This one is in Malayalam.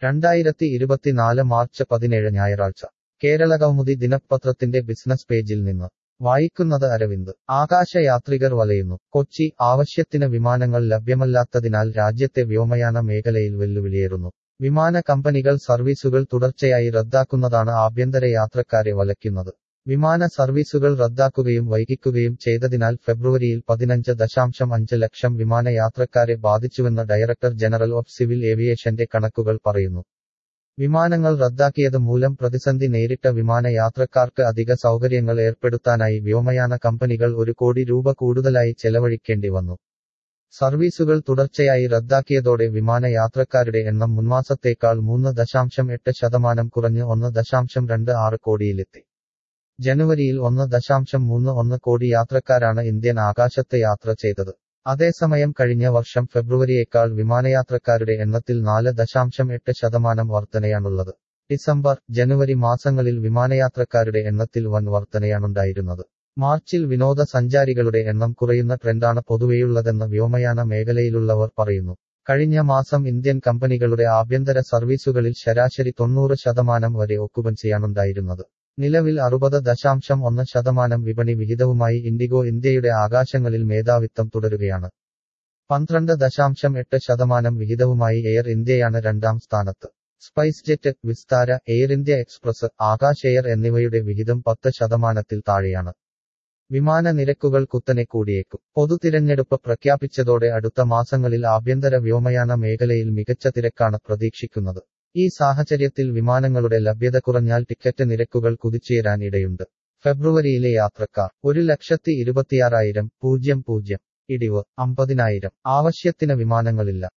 രണ്ടായിരത്തി ഇരുപത്തിനാല് മാർച്ച് പതിനേഴ് ഞായറാഴ്ച കേരളകൗമുദി ദിനപത്രത്തിന്റെ ബിസിനസ് പേജിൽ നിന്ന് വായിക്കുന്നത് അരവിന്ദ് ആകാശയാത്രികർ വലയുന്നു കൊച്ചി ആവശ്യത്തിന് വിമാനങ്ങൾ ലഭ്യമല്ലാത്തതിനാൽ രാജ്യത്തെ വ്യോമയാന മേഖലയിൽ വെല്ലുവിളിയേറുന്നു വിമാന കമ്പനികൾ സർവീസുകൾ തുടർച്ചയായി റദ്ദാക്കുന്നതാണ് ആഭ്യന്തര യാത്രക്കാരെ വലയ്ക്കുന്നത് വിമാന സർവീസുകൾ റദ്ദാക്കുകയും വൈകിക്കുകയും ചെയ്തതിനാൽ ഫെബ്രുവരിയിൽ പതിനഞ്ച് ദശാംശം അഞ്ച് ലക്ഷം വിമാനയാത്രക്കാരെ ബാധിച്ചുവെന്ന് ഡയറക്ടർ ജനറൽ ഓഫ് സിവിൽ ഏവിയേഷന്റെ കണക്കുകൾ പറയുന്നു വിമാനങ്ങൾ റദ്ദാക്കിയത് മൂലം പ്രതിസന്ധി നേരിട്ട വിമാനയാത്രക്കാർക്ക് അധിക സൗകര്യങ്ങൾ ഏർപ്പെടുത്താനായി വ്യോമയാന കമ്പനികൾ ഒരു കോടി രൂപ കൂടുതലായി ചെലവഴിക്കേണ്ടി വന്നു സർവീസുകൾ തുടർച്ചയായി റദ്ദാക്കിയതോടെ വിമാനയാത്രക്കാരുടെ എണ്ണം മുൻമാസത്തേക്കാൾ മൂന്ന് ദശാംശം എട്ട് ശതമാനം കുറഞ്ഞ് ഒന്ന് ദശാംശം രണ്ട് ആറ് കോടിയിലെത്തി ജനുവരിയിൽ ഒന്ന് ദശാംശം മൂന്ന് ഒന്ന് കോടി യാത്രക്കാരാണ് ഇന്ത്യൻ ആകാശത്ത് യാത്ര ചെയ്തത് അതേസമയം കഴിഞ്ഞ വർഷം ഫെബ്രുവരിയേക്കാൾ വിമാനയാത്രക്കാരുടെ എണ്ണത്തിൽ നാല് ദശാംശം എട്ട് ശതമാനം വർധനയാണുള്ളത് ഡിസംബർ ജനുവരി മാസങ്ങളിൽ വിമാനയാത്രക്കാരുടെ എണ്ണത്തിൽ വൻ വർധനയാണുണ്ടായിരുന്നത് മാർച്ചിൽ വിനോദസഞ്ചാരികളുടെ എണ്ണം കുറയുന്ന ട്രെൻഡാണ് പൊതുവെയുള്ളതെന്ന് വ്യോമയാന മേഖലയിലുള്ളവർ പറയുന്നു കഴിഞ്ഞ മാസം ഇന്ത്യൻ കമ്പനികളുടെ ആഭ്യന്തര സർവീസുകളിൽ ശരാശരി തൊണ്ണൂറ് ശതമാനം വരെ ഒക്കുപൻസിയാണുണ്ടായിരുന്നത് നിലവിൽ അറുപത് ദശാംശം ഒന്ന് ശതമാനം വിപണി വിഹിതവുമായി ഇൻഡിഗോ ഇന്ത്യയുടെ ആകാശങ്ങളിൽ മേധാവിത്വം തുടരുകയാണ് പന്ത്രണ്ട് ദശാംശം എട്ട് ശതമാനം വിഹിതവുമായി എയർ ഇന്ത്യയാണ് രണ്ടാം സ്ഥാനത്ത് SpiceJet Vistara air India express Akasa air എന്നിവയുടെ വിഹിതം പത്ത് ശതമാനത്തിൽ താഴെയാണ് വിമാന നിരക്കുകൾ കുത്തനെ കൂടിയേക്കും പൊതുതിരഞ്ഞെടുപ്പ് പ്രഖ്യാപിച്ചതോടെ അടുത്ത മാസങ്ങളിൽ ആഭ്യന്തര വ്യോമയാന മേഖലയിൽ മികച്ച തിരക്കാണ് പ്രതീക്ഷിക്കുന്നത് ഈ സാഹചര്യത്തിൽ വിമാനങ്ങളുടെ ലഭ്യത കുറഞ്ഞാൽ ടിക്കറ്റ് നിരക്കുകൾ കുതിച്ചുയരാൻ ഇടയുണ്ട് ഫെബ്രുവരിയിലെ യാത്രക്കാർ ഒരു ലക്ഷത്തി ഇരുപത്തിയാറായിരം പൂജ്യം പൂജ്യം ഇടിവ് അമ്പതിനായിരം ആവശ്യത്തിന് വിമാനങ്ങളില്ല